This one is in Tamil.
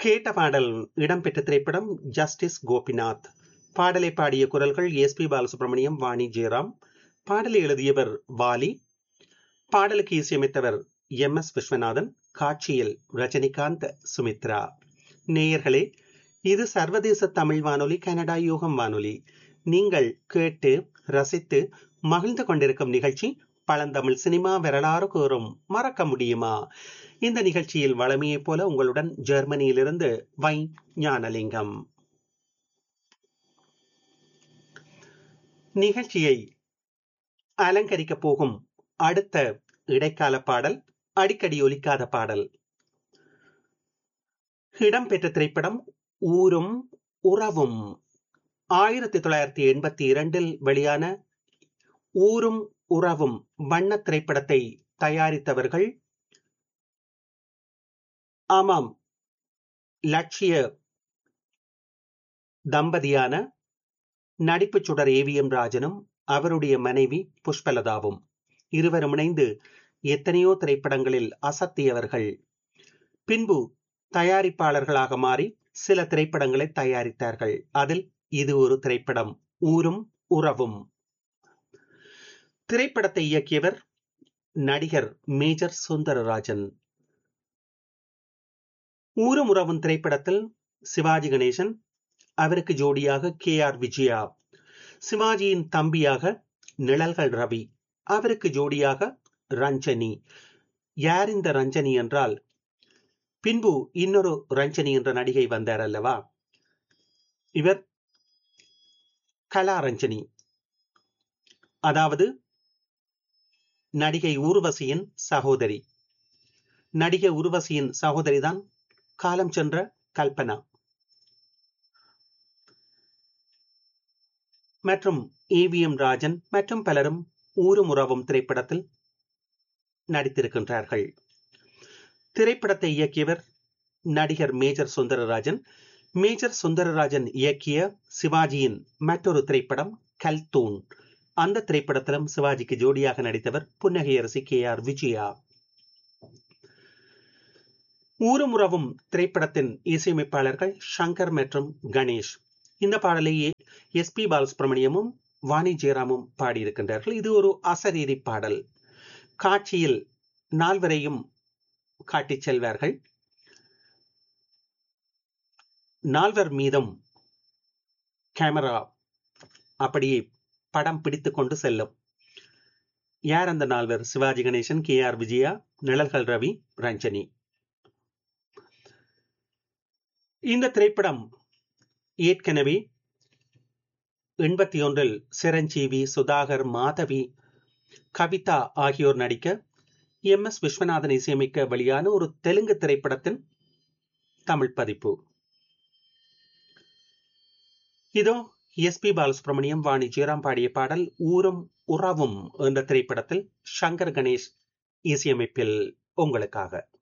கேட்ட பாடல் இடம்பெற்ற திரைப்படம் ஜஸ்டிஸ் கோபிநாத் பாடலை பாடிய குரல்கள் எஸ் பி பாலசுப்ரமணியம் வாணி ஜெயராம் பாடலை எழுதியவர் வாலி பாடலுக்கு இசையமைத்தவர் எம் எஸ் விஸ்வநாதன் காட்சியில் ரஜினிகாந்த் சுமித்ரா நேயர்களே இது சர்வதேச தமிழ் வானொலி கனடா யூகம் வானொலி நீங்கள் கேட்டு ரசித்து மகிழ்ந்து கொண்டிருக்கும் நிகழ்ச்சி பழந்தமிழ் சினிமா வரலாறு கூறும் மறக்க முடியுமா இந்த நிகழ்ச்சியில் வளமையைப் போல உங்களுடன் ஜெர்மனியிலிருந்து வை ஞானலிங்கம் நிகழ்ச்சியை அலங்கரிக்கப் போகும் அடுத்த இடைக்கால பாடல் அடிக்கடி ஒலிக்காத பாடல் இடம்பெற்ற திரைப்படம் ஊரும் உறவும் ஆயிரத்தி தொள்ளாயிரத்தி எண்பத்தி இரண்டில் வெளியான ஊரும் உறவும் வண்ண திரைப்படத்தை தயாரித்தவர்கள் ஆமாம் லட்சிய தம்பதியான நடிப்பு சுடர் ஏவிஎம் ராஜனும் அவருடைய மனைவி புஷ்பலதாவும் இருவரும் இணைந்து எத்தனையோ திரைப்படங்களில் அசத்தியவர்கள் பின்பு தயாரிப்பாளர்களாக மாறி சில திரைப்படங்களை தயாரித்தார்கள் அதில் இது ஒரு திரைப்படம் ஊரும் உறவும் திரைப்படத்தை இயக்கியவர் நடிகர் மேஜர் சுந்தரராஜன் ஊரும் உறவும் திரைப்படத்தில் சிவாஜி கணேசன் அவருக்கு ஜோடியாக கே ஆர் விஜயா சிவாஜியின் தம்பியாக நிழல்கள் ரவி அவருக்கு ஜோடியாக ரஞ்சனி யார் இந்த ரஞ்சனி என்றால் பின்பு இன்னொரு ரஞ்சனி என்ற நடிகை வந்தார் அல்லவா இவர் கலா ரஞ்சனி அதாவது நடிகை ஊர்வசியின் சகோதரி நடிகை உருவசியின் சகோதரிதான் காலம் சென்ற கல்பனா மற்றும் ஏவிஎம் ராஜன் மற்றும் பலரும் ஊரும் உறவும் திரைப்படத்தில் நடித்திருக்கின்றார்கள் திரைப்படத்தை இயக்கியவர் நடிகர் மேஜர் சுந்தரராஜன் மேஜர் சுந்தரராஜன் இயக்கிய சிவாஜியின் மற்றொரு திரைப்படம் கல்தூன் அந்த திரைப்படத்திலும் சிவாஜிக்கு ஜோடியாக நடித்தவர் புன்னகையரசி கே ஆர் விஜயா ஊரும் உறவும் திரைப்படத்தின் இசையமைப்பாளர்கள் சங்கர் மற்றும் கணேஷ் இந்த பாடலை எஸ் பி பாலசுப்ரமணியமும் வாணி ஜெயராமும் பாடியிருக்கின்றார்கள் இது ஒரு அசரீரி பாடல் காட்சியில் நால்வரையும் காட்டிச் செல்வார்கள் நால்வர் மீதும் கேமரா அப்படியே படம் பிடித்துக் கொண்டு செல்லும் யார் அந்த நால்வர் சிவாஜி கணேசன் கே ஆர் விஜயா நிழல்கள் ரவி ரஞ்சனி இந்த திரைப்படம் ஏற்கனவே எண்பத்தி ஒன்றில் சிரஞ்சீவி சுதாகர் மாதவி கவிதா ஆகியோர் நடிக்க எம் எஸ் விஸ்வநாதன் இசையமைக்க வெளியான ஒரு தெலுங்கு திரைப்படத்தின் தமிழ் பதிப்பு இதோ எஸ் பி பாலசுப்ரமணியம் வாணி ஜெயராம் பாடிய பாடல் ஊரும் உறவும் என்ற திரைப்படத்தில் சங்கர் கணேஷ் இசையமைப்பில் உங்களுக்காக